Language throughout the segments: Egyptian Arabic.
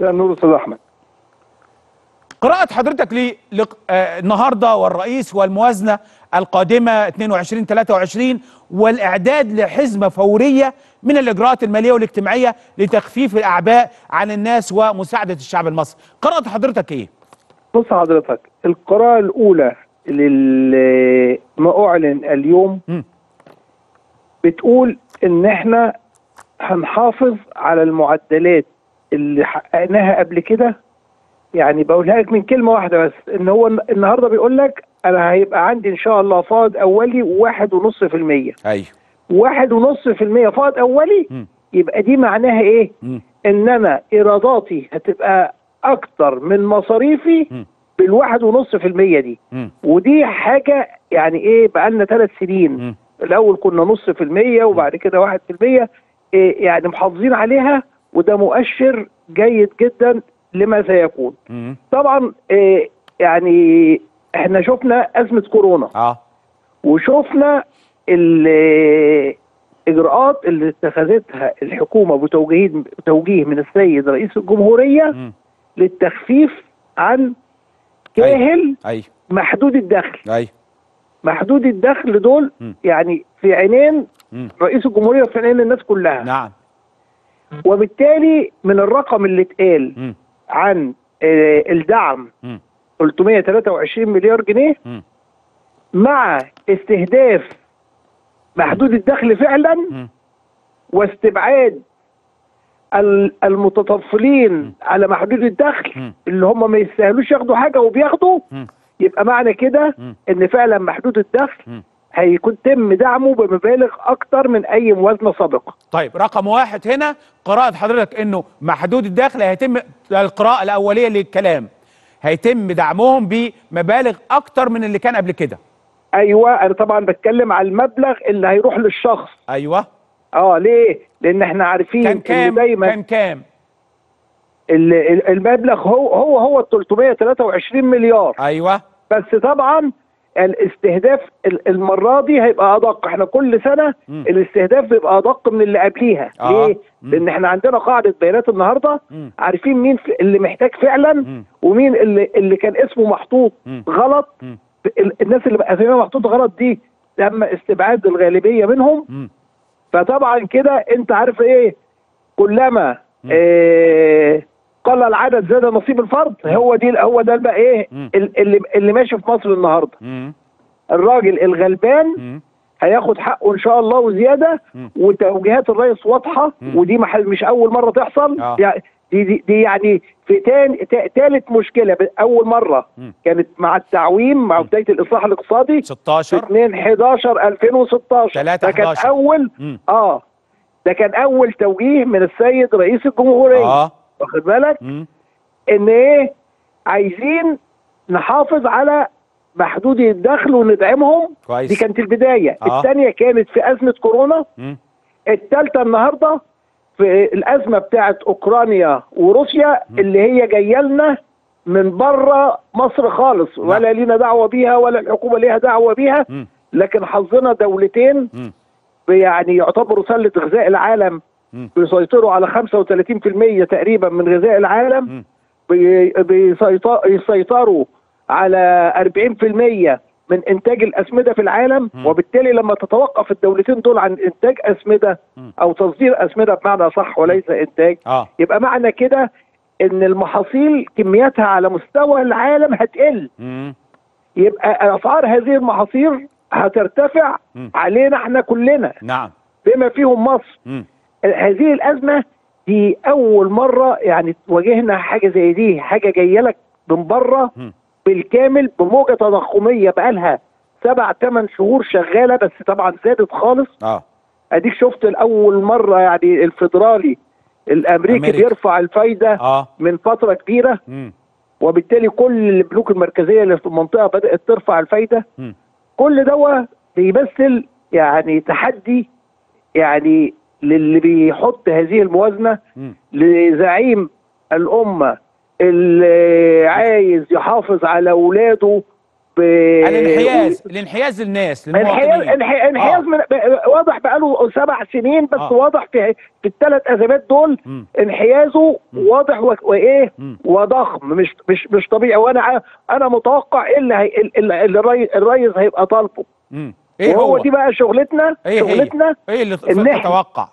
نور استاذ احمد قراءة حضرتك لي لق- آه، النهارده والرئيس والموازنة القادمة 22 23 والإعداد لحزمة فورية من الإجراءات المالية والاجتماعية لتخفيف الأعباء عن الناس ومساعدة الشعب المصري. قراءة حضرتك إيه؟ بص حضرتك القراءة الأولى لما أعلن اليوم مم. بتقول إن إحنا هنحافظ على المعدلات اللي حققناها قبل كده يعني بقولها لك من كلمة واحدة بس إن هو النهاردة بيقول لك أنا هيبقى عندي إن شاء الله فائض أولي واحد ونص في المية أيوه واحد ونص في المية فائض أولي مم. يبقى دي معناها إيه؟ مم. ان انا ايراداتي هتبقى اكتر من مصاريفي مم. بالواحد ونص في المية دي مم. ودي حاجة يعني ايه بقالنا ثلاث سنين مم. الاول كنا نص في المية وبعد كده واحد في المية إيه يعني محافظين عليها وده مؤشر جيد جدا لما سيكون مم. طبعا إيه يعني احنا شفنا ازمة كورونا آه وشفنا الاجراءات اللي اتخذتها الحكومه بتوجيه بتوجيه من السيد رئيس الجمهوريه مم. للتخفيف عن كاهل أيوه محدود الدخل أيوه محدود الدخل دول مم. يعني في عينين مم. رئيس الجمهوريه وفي عينين الناس كلها نعم وبالتالي من الرقم اللي اتقال مم. عن آه، الدعم مم. 323 مليار جنيه مم. مع استهداف محدود الدخل فعلا مم. واستبعاد ال- المتطفلين على محدود الدخل مم. اللي هم ما يستاهلوش ياخدوا حاجه وبياخدوا مم. يبقى معنى كده مم. ان فعلا محدود الدخل مم. هيكون تم دعمه بمبالغ اكتر من اي موازنه سابقه طيب رقم واحد هنا قراءة حضرتك انه محدود الدخل هيتم القراءة الأولية للكلام هيتم دعمهم بمبالغ أكتر من اللي كان قبل كده ايوه انا طبعا بتكلم على المبلغ اللي هيروح للشخص أيوه اه ليه لان احنا عارفين كان ان كام دايما كان كام ال- ال- المبلغ هو هو هو ال 323 مليار أيوه بس طبعا الاستهداف ال- المره دي هيبقى ادق احنا كل سنه مم. الاستهداف بيبقى ادق من اللي قبليها آه. ليه مم. لان احنا عندنا قاعده بيانات النهارده مم. عارفين مين في- اللي محتاج فعلا مم. ومين اللي اللي كان اسمه محطوط مم. غلط مم. ال- الناس اللي بقى اساميها محطوط غلط دي تم استبعاد الغالبيه منهم مم. فطبعا كده انت عارف ايه كلما إيه قل العدد زاد نصيب الفرد هو دي هو ده بقى ايه مم. ال- اللي اللي ماشي في مصر النهارده مم. الراجل الغلبان مم. هياخد حقه ان شاء الله وزياده مم. وتوجيهات الرئيس واضحه مم. ودي محل مش اول مره تحصل آه. يعني دي, دي, دي يعني في تاني تا- تالت مشكله ب- اول مره مم. كانت مع التعويم مع بدايه الاصلاح الاقتصادي في 16 2 11 2016 تلاتة ده كان 11. اول مم. اه ده كان اول توجيه من السيد رئيس الجمهوريه اه واخد بالك مم. ان ايه عايزين نحافظ على محدودي الدخل وندعمهم كويس. دي كانت البدايه آه. الثانيه كانت في ازمه كورونا مم. الثالثه النهارده في الازمه بتاعت اوكرانيا وروسيا اللي هي جايه لنا من بره مصر خالص ولا لينا دعوه بيها ولا الحكومه ليها دعوه بيها مم. لكن حظنا دولتين مم. يعني يعتبروا سله غذاء العالم مم. بيسيطروا على 35% تقريبا من غذاء العالم مم. بي- بيسيط- يسيطروا على 40% من انتاج الاسمده في العالم مم. وبالتالي لما تتوقف الدولتين دول عن انتاج اسمده مم. او تصدير اسمده بمعنى صح وليس انتاج اه يبقى معنى كده ان المحاصيل كمياتها على مستوى العالم هتقل مم. يبقى اسعار هذه المحاصيل هترتفع مم. علينا احنا كلنا نعم بما فيهم مصر مم. هذه الازمه دي اول مره يعني تواجهنا حاجه زي دي حاجه جايه لك من بره مم. بالكامل بموجه تضخميه بقالها سبع ثمان شهور شغاله بس طبعا زادت خالص اه اديك شفت الاول مره يعني الفيدرالي الامريكي أمريكا. بيرفع الفايده اه من فتره كبيره مم. وبالتالي كل البنوك المركزيه اللي في المنطقه بدات ترفع الفايده مم. كل ده بيمثل يعني تحدي يعني للي بيحط هذه الموازنه مم. لزعيم الامه اللي عايز يحافظ على اولاده ب... الانحياز الانحياز للناس انحياز للمواطنين انحي- انحياز آه. من ب- واضح بقاله سبع سنين بس آه. واضح في في الثلاث ازمات دول مم. انحيازه واضح و- وايه مم. وضخم مش مش مش طبيعي وانا ع- انا متوقع ايه اللي هي اللي اللي الري- الريس هيبقى طالبه مم. ايه وهو هو دي بقى شغلتنا ايه شغلتنا هي ايه اللي إن إحنا- تتوقع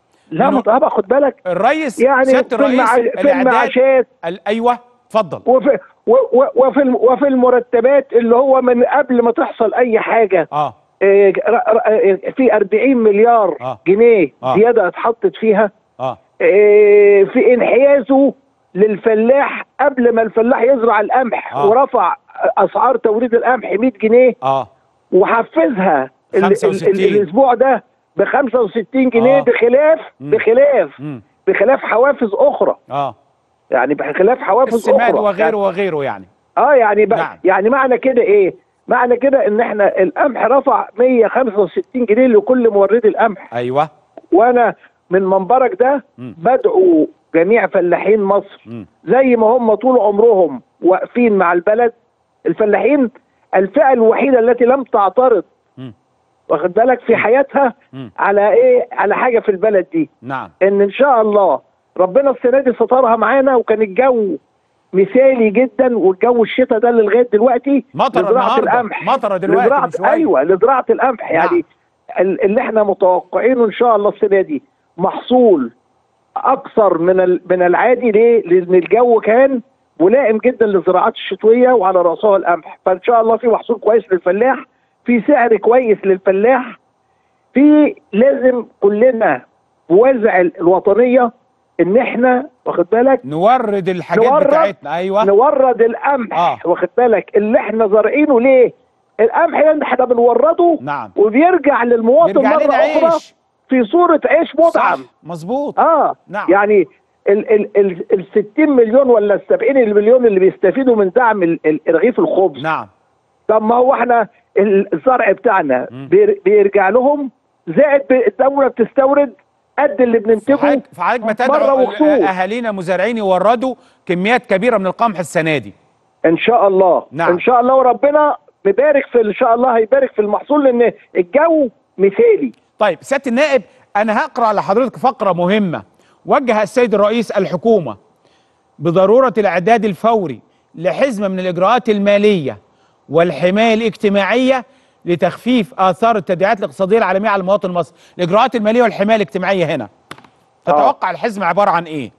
لا إنه- مطابق خد بالك الرئيس يعني سياده في, الرئيس المع... في الاعداد المعاشات ال- ايوه اتفضل وفي و... و... وفي الم... وفي المرتبات اللي هو من قبل ما تحصل اي حاجه اه إيه، ر- ر- إيه، في 40 مليار آه. جنيه آه. زياده اتحطت فيها اه إيه، في انحيازه للفلاح قبل ما الفلاح يزرع القمح آه. ورفع اسعار توريد القمح 100 جنيه اه وحفزها ال- ال- 65. ال- الاسبوع ده ب 65 جنيه آه. بخلاف مم. بخلاف مم. بخلاف حوافز اخرى اه يعني بخلاف حوافز السماد اخرى وغيره وغيره يعني اه يعني بقى نعم. يعني معنى كده ايه؟ معنى كده ان احنا القمح رفع 165 جنيه لكل موردي القمح ايوه وانا من منبرك ده مم. بدعو جميع فلاحين مصر مم. زي ما هم طول عمرهم واقفين مع البلد الفلاحين الفئه الوحيده التي لم تعترض مم. واخد بالك في حياتها مم. على ايه على حاجه في البلد دي نعم ان ان شاء الله ربنا السنه دي سترها معانا وكان الجو مثالي جدا والجو الشتاء ده اللي لغايه دلوقتي مطر لزراعه النهارده القمح مطر دلوقتي لزراعه من شويه ايوه لزراعه القمح نعم. يعني ال- اللي احنا متوقعينه ان شاء الله السنه دي محصول اكثر من ال- من العادي ليه؟ لان الجو كان ملائم جدا للزراعات الشتويه وعلى راسها القمح فان شاء الله في محصول كويس للفلاح في سعر كويس للفلاح في لازم كلنا بوزع ال- الوطنيه ان احنا واخد بالك نورد الحاجات نورد- بتاعتنا ايوه نورد القمح آه. واخد بالك اللي احنا زارعينه ليه؟ القمح ده احنا بنورده نعم وبيرجع للمواطن يرجع مره لنا اخرى عيش في صوره عيش صح مطعم مظبوط اه نعم. يعني ال ال ال ال 60 مليون ولا ال 70 مليون اللي بيستفيدوا من دعم ال- ال- رغيف الخبز نعم طب ما هو احنا ال- الزرع بتاعنا مم. بير- بيرجع لهم زائد ب- الدوله بتستورد قد اللي بننتجه فحضرتك فحضرتك ما مرة تدعو وخصوص. اهالينا مزارعين يوردوا كميات كبيره من القمح السنه دي ان شاء الله نعم. ان شاء الله وربنا مبارك في ان شاء الله هيبارك في المحصول لان الجو مثالي طيب سياده النائب انا هقرا لحضرتك فقره مهمه وجه السيد الرئيس الحكومه بضروره الاعداد الفوري لحزمه من الاجراءات الماليه والحمايه الاجتماعيه لتخفيف اثار التداعيات الاقتصاديه العالميه على المواطن المصري الاجراءات الماليه والحمايه الاجتماعيه هنا تتوقع الحزمه عباره عن ايه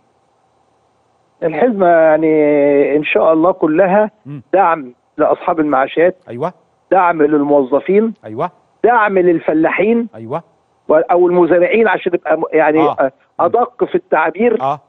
الحزمه يعني ان شاء الله كلها مم. دعم لاصحاب المعاشات ايوه دعم للموظفين ايوه دعم للفلاحين ايوه و- او المزارعين عشان يبقى م- يعني آه. آه. ادق في التعبير اه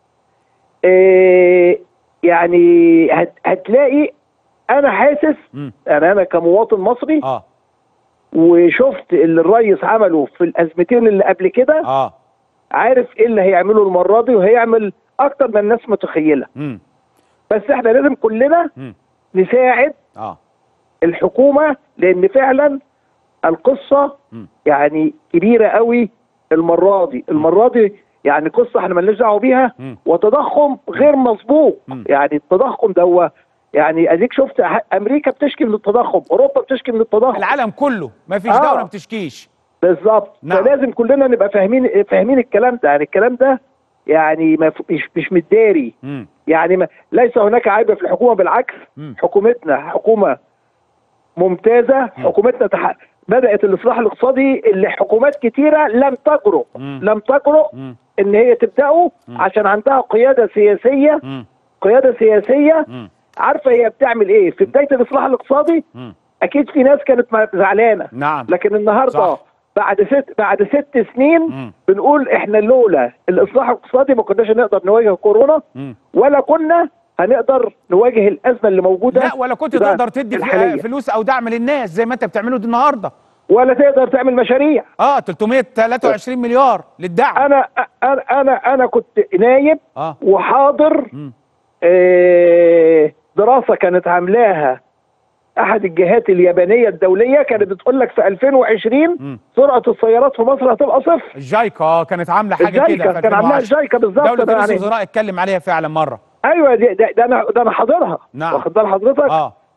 آه يعني هت هتلاقي انا حاسس مم. يعني انا كمواطن مصري اه وشفت اللي الريس عمله في الازمتين اللي قبل كده اه عارف ايه اللي هيعمله المره دي وهيعمل اكتر من الناس متخيله امم بس احنا لازم كلنا امم نساعد اه الحكومه لان فعلا القصه مم. يعني كبيره قوي المره دي المره دي يعني قصه احنا مالناش دعوه بيها مم. وتضخم غير مسبوق مم. يعني التضخم ده هو يعني اديك شفت ح- امريكا بتشكي من التضخم اوروبا بتشكي من التضخم العالم كله ما فيش آه. دوله ما بتشكيش بالظبط نعم. فلازم كلنا نبقى فاهمين فاهمين الكلام ده يعني الكلام ده يعني ما ف- مش مش متداري امم يعني ما ليس هناك عيب في الحكومه بالعكس مم. حكومتنا حكومه ممتازه حكومتنا تح... بدات الاصلاح الاقتصادي اللي حكومات كتيره لم تجرؤ مم. لم تجرؤ مم. ان هي تبداه عشان عندها قياده سياسيه مم. قياده سياسيه مم. عارفه هي بتعمل ايه في بدايه الاصلاح الاقتصادي مم. اكيد في ناس كانت ما- زعلانه نعم لكن النهارده صح. بعد ست بعد ست سنين مم. بنقول احنا لولا الاصلاح الاقتصادي ما كناش هنقدر نواجه كورونا مم. ولا كنا هنقدر نواجه الازمه اللي موجوده لا ولا كنت ده تقدر تدي الحالية. فلوس او دعم للناس زي ما انت بتعمله دي النهارده ولا تقدر تعمل مشاريع اه 323 مليار للدعم انا انا انا انا كنت نايب اه وحاضر مم. آه، دراسه كانت عاملاها احد الجهات اليابانيه الدوليه كانت بتقول لك في 2020 مم. سرعه السيارات في مصر هتبقى صفر الجايكا اه كانت عامله حاجه كده الجايكا في كان عاملاها 2010. الجايكا بالظبط دوله ده رئيس يعني الوزراء اتكلم عليها فعلا مره ايوه دي ده, ده انا ده انا حاضرها نعم. واخد بال حضرتك اه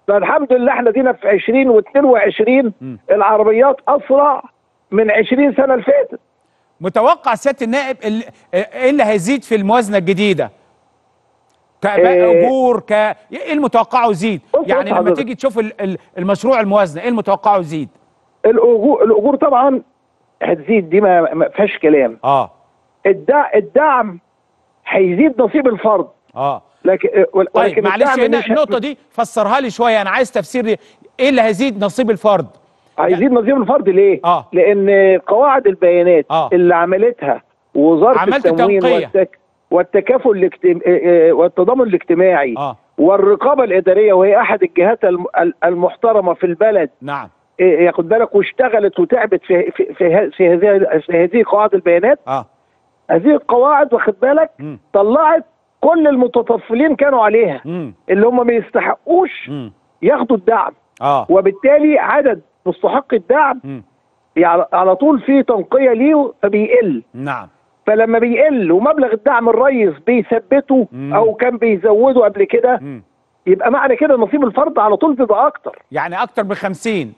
فالحمد لله احنا دينا في 20 و22 مم. العربيات اسرع من 20 سنه اللي فاتت متوقع سياده النائب ال- ايه اللي هيزيد في الموازنه الجديده إيه. كاجور ك ايه المتوقعه يزيد بص- بص يعني لما حضرتك. تيجي تشوف ال- ال- المشروع الموازنه ايه المتوقعه يزيد الاجور الاجور طبعا هتزيد دي ما ما فيهاش كلام اه الدع... الدعم هيزيد نصيب الفرد اه لكن طيب ولكن معلش الدعم هنا مش- النقطه دي فسرها لي شويه انا عايز تفسير ايه اللي هيزيد نصيب الفرد هيزيد نصيب الفرد ليه؟ آه. لان قواعد البيانات آه. اللي عملتها وزاره عملت التموين تنقية. والتك... والتكافل الاجتم... آه، آه، والتضامن الاجتماعي اه والرقابه الاداريه وهي احد الجهات الم- ال- المحترمه في البلد نعم إيه، ياخد بالك واشتغلت وتعبت في في في, ه- في هذه في هذه قواعد البيانات اه هذه القواعد واخد بالك مم. طلعت كل المتطفلين كانوا عليها امم اللي هم ما يستحقوش امم ياخدوا الدعم اه وبالتالي عدد مستحق الدعم امم يعني على طول في تنقيه ليه فبيقل نعم فلما بيقل ومبلغ الدعم الريس بيثبته مم. او كان بيزوده قبل كده امم يبقى معنى كده نصيب الفرد على طول بيبقى اكتر يعني اكتر من 50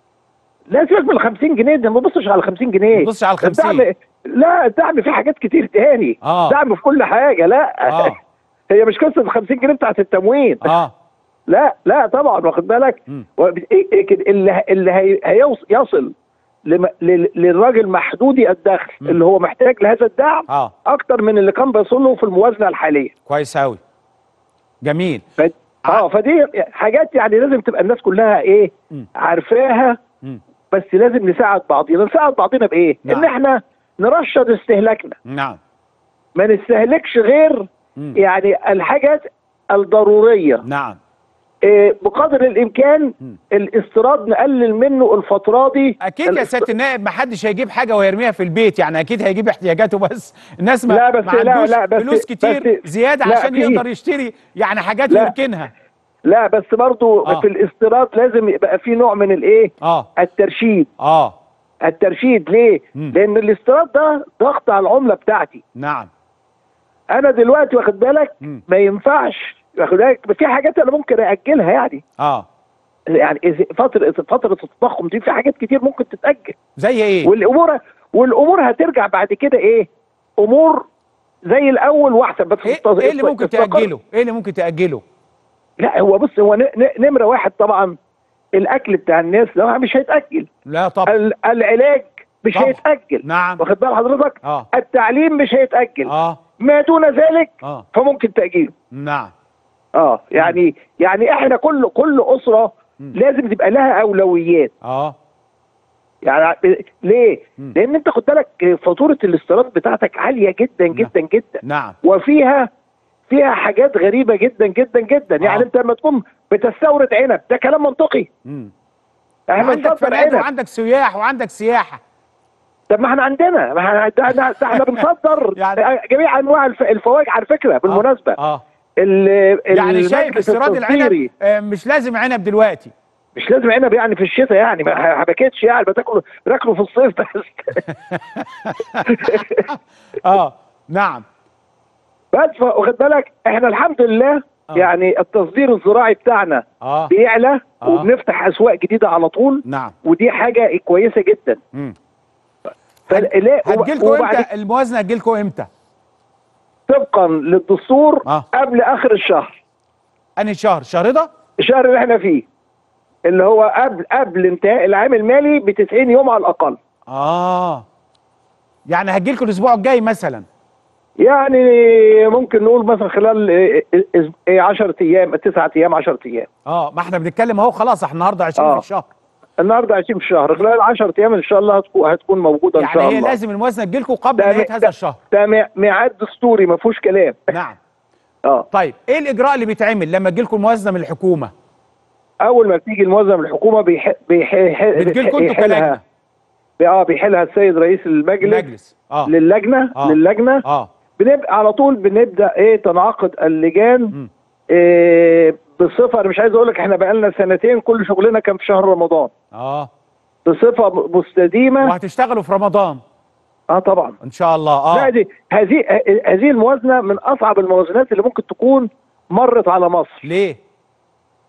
لا سيبك من ال 50 جنيه ده ما تبصش على 50 جنيه ما تبصش على ال 50. الدعم لا الدعم فيه حاجات كتير تاني آه. دعم في كل حاجه لا آه. هي مش قصه ال 50 جنيه بتاعت التموين اه لا لا طبعا واخد بالك مم. وب- إيه- إيه كده اللي اللي هي- هيوص- يصل لم- لل- للراجل محدودي الدخل مم. اللي هو محتاج لهذا الدعم اه اكتر من اللي كان بيصل له في الموازنه الحاليه كويس قوي جميل ف... اه فدي حاجات يعني لازم تبقى الناس كلها ايه مم. عارفاها مم. بس لازم نساعد بعضينا نساعد بعضينا بايه نعم. ان احنا نرشد استهلاكنا نعم ما نستهلكش غير مم. يعني الحاجات الضروريه نعم إيه بقدر الامكان مم. الاستيراد نقلل منه الفتره دي اكيد يا الاست- سياده النائب ما حدش هيجيب حاجه ويرميها في البيت يعني اكيد هيجيب احتياجاته بس الناس ما, لا بس ما لا- عندوش لا بس- فلوس كتير بس- زياده لا عشان في- يقدر يشتري يعني حاجات لا. يركنها لا بس برضو آه. في الاستيراد لازم يبقى في نوع من الايه اه الترشيد اه الترشيد ليه مم. لان الاستيراد ده ضغط على العمله بتاعتي نعم انا دلوقتي واخد بالك مم. ما ينفعش واخد بالك في حاجات انا ممكن اجلها يعني اه يعني إذا- فتره فتره التضخم دي في حاجات كتير ممكن تتاجل زي ايه والامور والامور هترجع بعد كده ايه امور زي الاول واحسن بس ايه, التص- إيه اللي ممكن التقر- تاجله ايه اللي ممكن تاجله لا هو بص هو ن- ن- نمره واحد طبعا الاكل بتاع الناس ده مش هيتاجل لا طبعا ال- العلاج مش طبعا. هيتاجل نعم واخد بال حضرتك اه التعليم مش هيتاجل اه ما دون ذلك اه فممكن تاجيله نعم اه يعني يعني احنا كل كل اسره مم. لازم تبقى لها اولويات اه يعني ليه؟ مم. لان انت خد بالك فاتوره الاستيراد بتاعتك عاليه جدا جدا جدا نعم وفيها فيها حاجات غريبه جدا جدا جدا آه. يعني انت لما تكون بتستورد عنب ده كلام منطقي مم. احنا عندك بنصدر فنادق عنب وعندك سياح وعندك سياحه طب ما احنا عندنا ما احنا ده احنا, ده احنا بنصدر يعني- جميع انواع الف- الفواكه على فكره بالمناسبه اه ال- يعني شايف المجلس استيراد العنب التصديري آه، مش لازم عنب دلوقتي مش لازم عنب يعني في الشتاء يعني ما ما باكتش يعني بتاكله بناكله في الصيف بس اه نعم بس ف- واخد بالك احنا الحمد لله آه. يعني التصدير الزراعي بتاعنا اه بيعلى آه. وبنفتح اسواق جديده على طول نعم ودي حاجه كويسه جدا مم. فلا هتجيلكوا وبعد امتى الموازنه هتجيلكوا امتى طبقا للدستور آه. قبل اخر الشهر انهي شهر شهر ده الشهر اللي احنا فيه اللي هو قبل قبل انتهاء العام المالي ب 90 يوم على الاقل اه يعني هتجيلكوا الاسبوع الجاي مثلا يعني ممكن نقول مثلا خلال 10 ايام 9 ايام 10 ايام اه ما احنا بنتكلم اهو خلاص احنا النهارده 20 آه. في الشهر النهارده 20 في الشهر خلال 10 ايام ان شاء الله هتكون هتكون موجوده ان يعني شاء هي الله لازم الموازنه تجيلكوا قبل ده- نهايه ده- هذا الشهر ده مع- ميعاد دستوري ما فيهوش كلام نعم اه طيب ايه الاجراء اللي بيتعمل لما تجيلكوا الموازنه من الحكومه اول ما بتيجي الموازنه من الحكومه بيح... بيح... بتجيلكوا انتوا كلجنه اه بيحلها السيد رئيس المجلس المجلس اه للجنه آه. للجنه اه بنبقى على طول بنبدا ايه تنعقد اللجان مم. إيه بصفه انا مش عايز اقول لك احنا بقالنا سنتين كل شغلنا كان في شهر رمضان اه بصفه مستديمه وهتشتغلوا في رمضان اه طبعا ان شاء الله لا اه دي هذه هذه الموازنه من اصعب الموازنات اللي ممكن تكون مرت على مصر ليه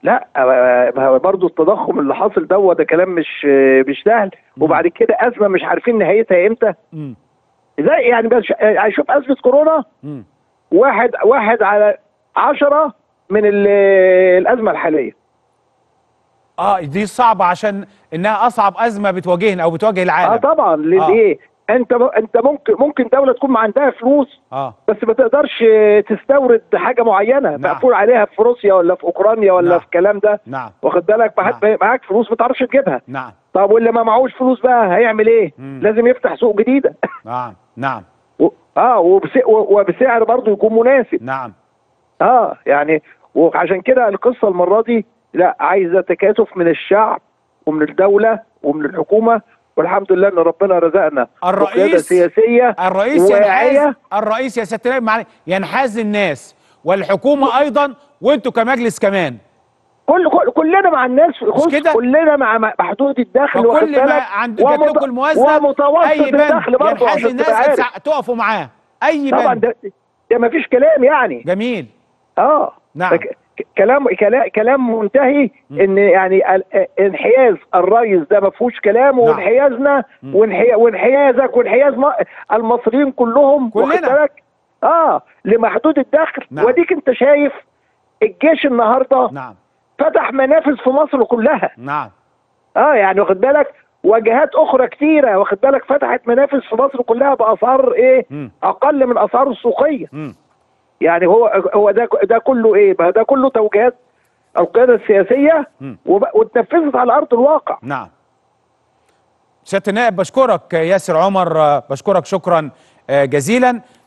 لا آه، ما هو برضه التضخم اللي حاصل دوت ده كلام مش آه، مش سهل وبعد كده ازمه مش عارفين نهايتها امتى مم. زي يعني بس يعني شوف ازمه كورونا مم. واحد واحد على عشرة من ال- الازمه الحاليه اه دي صعبه عشان انها اصعب ازمه بتواجهنا او بتواجه اه العالم طبعا ليه انت انت ممكن ممكن دوله تكون ما عندها فلوس اه بس ما تقدرش تستورد حاجه معينه نعم. مقفول عليها في روسيا ولا في اوكرانيا ولا نعم. في الكلام ده نعم واخد بالك معاك معاك فلوس ما تعرفش تجيبها نعم طب واللي ما معهوش فلوس بقى هيعمل ايه مم. لازم يفتح سوق جديده نعم نعم و- اه وبس- و- وبسعر برضه يكون مناسب نعم اه يعني وعشان كده القصه المره دي لا عايزه تكاتف من الشعب ومن الدوله ومن الحكومه والحمد لله ان ربنا رزقنا الرئيس- بقيادة سياسيه الرئيس ينحاز واعيه الرئيس يا سياده النائب معلش ينحاز الناس والحكومه ايضا وانتوا كمجلس كمان كل, كل كلنا مع الناس بص كده؟ كلنا مع مع محدود الدخل واخد وكل ما بالك عند جات لكم الموازنه ومتوسط اي بند الدخل برضه ينحاز عشان الناس تبقى عارف هتسع- تقفوا معاه اي طبعا بند ده ده ما فيش كلام يعني جميل اه نعم. ده ك- ك- كلام كلام كلام منتهي ان يعني ال- انحياز الرئيس ده ما فيهوش كلام نعم. وانحيازنا وانحي- وانحيازك وانحياز م- المصريين كلهم كلنا. واخد بالك؟ اه لمحدود الدخل نعم. وديك انت شايف الجيش النهارده نعم فتح منافذ في مصر كلها نعم اه يعني واخد بالك وجهات اخرى كتيره واخد بالك فتحت منافذ في مصر كلها باسعار ايه مم. اقل من اسعار السوقيه مم. يعني هو هو ده ده كله ايه ما ده كله توجيهات القياده السياسيه مم. وب- واتنفذت على ارض الواقع نعم سياده النائب بشكرك ياسر عمر آه، بشكرك شكرا آه، جزيلا